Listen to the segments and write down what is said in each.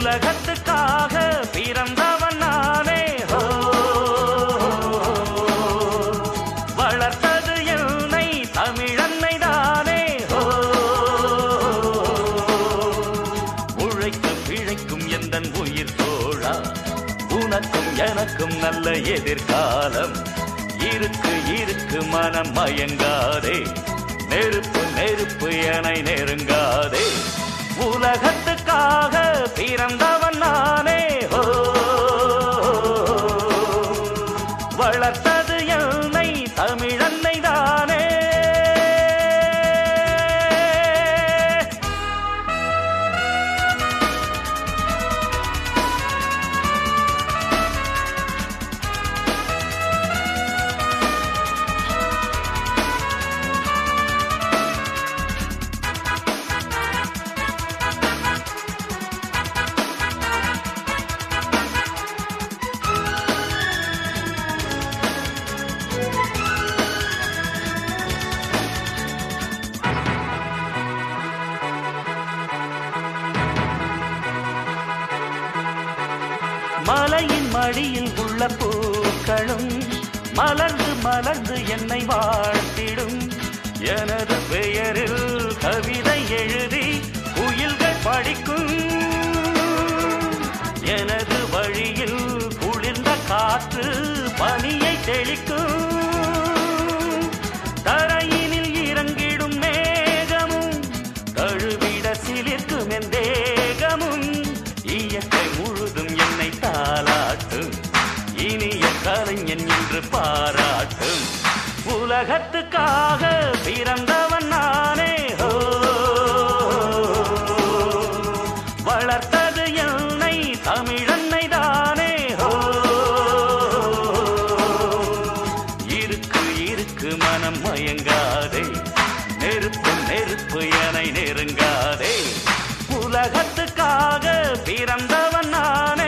உலகத்துக்காக பிறந்தவன் நானே ஹோ வளர்த்தது என்னை தமிழன்னை தானே ஹோ உழைத்து பிழைக்கும் எந்த உயிர் தோழா உனக்கும் எனக்கும் நல்ல எதிர்காலம் இருக்கு இருக்கு மனம் மயங்காதே நெருப்பு நெருப்பு என நெருங்காதே உலகத்துக்காக பிறந்தவன் நானே ஹோ வளர்த்தது என்னை தமிழன்னை தானே மலையின் மடியில் உள்ள பூக்களும் மலர்ந்து மலர்ந்து என்னை வாழ்த்திடும் எனது பெயரில் கவிதை எழுதி குயில்கள் படிக்கும் எனது வழியில் குளிர்ந்த காற்று பனியை தெளிக்கும் தரையினில் இறங்கிடும் மேகமும் தழுவிட சிலிர்க்கும் என் தேகமும் இயற்கை முழுதும் என்னை தாளாட்டும் இனிய கலைஞன் என்று பாராட்டும் உலகத்துக்காக பிறந்தவன் நானே ஹோ வளர்த்தது என்னை தமிழன்னை தானே ஹோ இருக்கு இருக்கு மனம் மயங்காதே நெருப்பு நெருப்பு என நெருங்காதே உலகத்துக்காக பிறந்தவன் நானே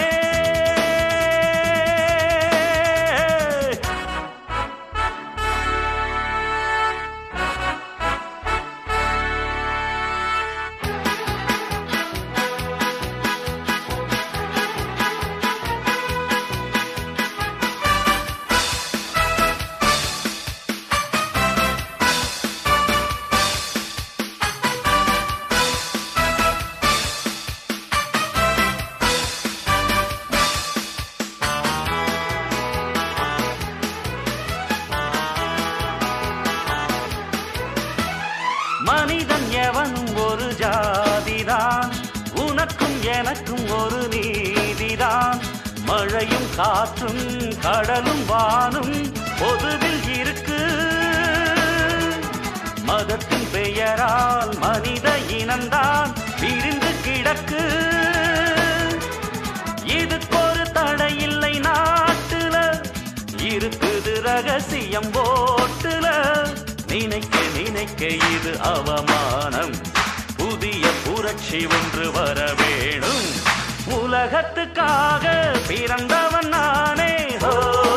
மனிதன் எவனும் ஒரு ஜாதிதான் உனக்கும் எனக்கும் ஒரு நீதிதான் மழையும் காற்றும் கடலும் வானும் பொதுவில் இருக்கு மதத்தின் பெயரால் மனித இனம்தான் பிரிந்து கிடக்கு இதுக்கொரு தடை இல்லை நாட்டுல இருக்குது ரகசியம் போட்டுல நினைக்க நினைக்க இது அவமானம் புதிய புரட்சி ஒன்று வர வேணும் உலகத்துக்காக பிறந்தவன் நானே ஹோ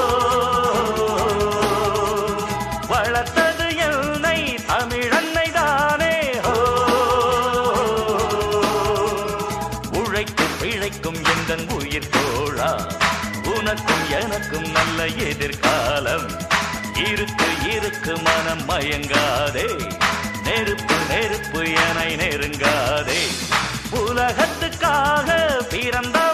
வளர்த்தது என்னை தமிழன்னை தானே ஹோ உழைத்து பிழைக்கும் எந்த உயிர் தோழா உனக்கும் எனக்கும் நல்ல எதிர்காலம் இருக்கு இருக்கு மனம் மயங்காதே நெருப்பு நெருப்பு என நெருங்காதே உலகத்துக்காக பிறந்த